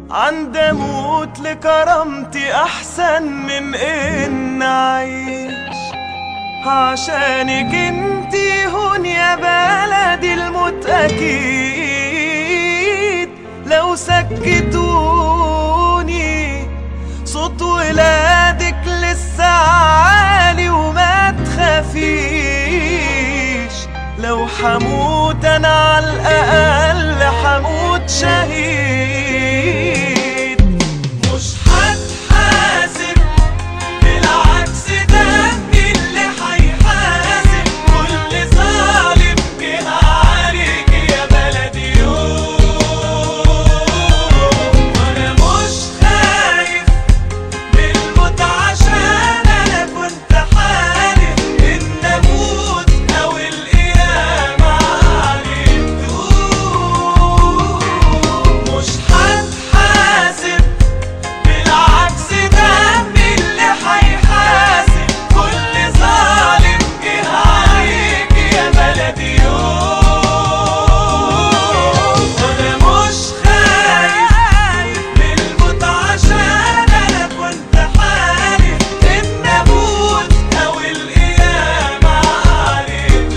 عند اموت لكرامتي احسن من ان اعيش عشانك انتي هون يا بلدي الموت اكيد لو سكتوني صوت ولادك لسه عالي وما تخافيش لو حموت انا على الاقل حموت شهيد مش هتحاسب بالعكس دمي اللي هيحاسب كل ظالم جه عليك يا بلدي يوم وانا مش خايف من الموت عشان انا كنت حالف ان اموت او القيامة عليك تقوم مش هتحاسب بالعكس دمي اللي هيحاسب كل ظالم جه عليك يا بلدي يوم وانا مش خايف من الموت عشان انا كنت حالف ان اموت او القيامة عليك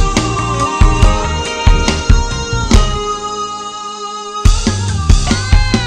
تقوم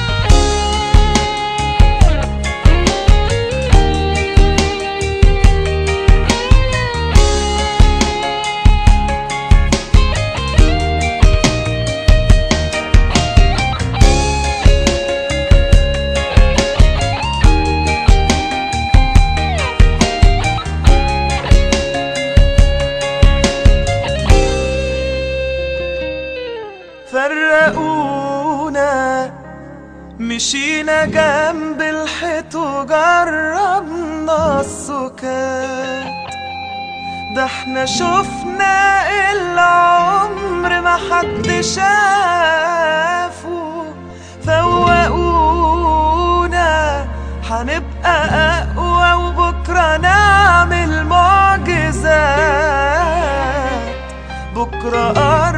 فرقونا مشينا جنب الحيط وجربنا السكات ده احنا شفنا العمر ما حد شافه فوقونا هنبقى اقوى وبكره نعمل معجزات بكره